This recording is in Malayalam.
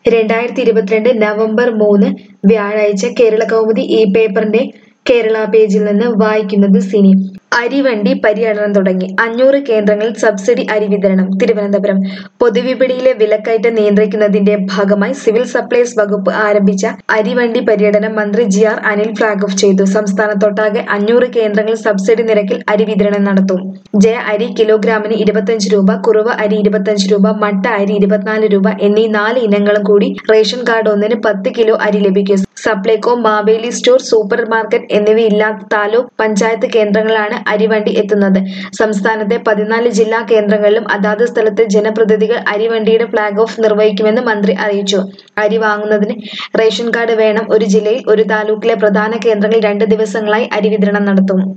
രണ്ടായിരത്തി ഇരുപത്തിരണ്ട് നവംബർ മൂന്ന് വ്യാഴാഴ്ച കേരളകൗമുദി ഈ പേപ്പറിന്റെ കേരള പേജിൽ നിന്ന് വായിക്കുന്നത് സിനി അരിവണ്ടി പര്യടനം തുടങ്ങി അഞ്ഞൂറ് കേന്ദ്രങ്ങളിൽ സബ്സിഡി അരി വിതരണം തിരുവനന്തപുരം പൊതുവിപണിയിലെ വിലക്കയറ്റം നിയന്ത്രിക്കുന്നതിന്റെ ഭാഗമായി സിവിൽ സപ്ലൈസ് വകുപ്പ് ആരംഭിച്ച അരിവണ്ടി പര്യടനം മന്ത്രി G R Anil flag off ചെയ്തു സംസ്ഥാനത്തൊട്ടാകെ അഞ്ഞൂറ് കേന്ദ്രങ്ങളിൽ സബ്സിഡി നിരക്കിൽ അരി വിതരണം നടത്തും ജയ അരി കിലോഗ്രാമിന് ഇരുപത്തഞ്ച് രൂപ കുറുവ അരി ഇരുപത്തഞ്ച് രൂപ മട്ട അരി ഇരുപത്തിനാല് രൂപ എന്നീ നാല് ഇനങ്ങളും കൂടി റേഷൻ കാർഡ് ഒന്നിന് പത്ത് കിലോ അരി ലഭിക്കും Supplyco Maveli store supermarket എന്നിവയില്ലാത്ത താലൂക്ക് പഞ്ചായത്ത് കേന്ദ്രങ്ങളാണ് അരിവണ്ടി എത്തുന്നത് സംസ്ഥാനത്തെ പതിനാല് ജില്ലാ കേന്ദ്രങ്ങളിലും അതാത് സ്ഥലത്തെ ജനപ്രതിനിധികൾ അരിവണ്ടിയുടെ ഫ്ളാഗ് ഓഫ് നിർവഹിക്കുമെന്ന് മന്ത്രി അറിയിച്ചു അരി വാങ്ങുന്നതിന് റേഷൻ കാർഡ് വേണം ഒരു ജില്ലയിൽ ഒരു താലൂക്കിലെ പ്രധാന കേന്ദ്രങ്ങളിൽ രണ്ട് ദിവസങ്ങളായി അരി വിതരണം നടത്തും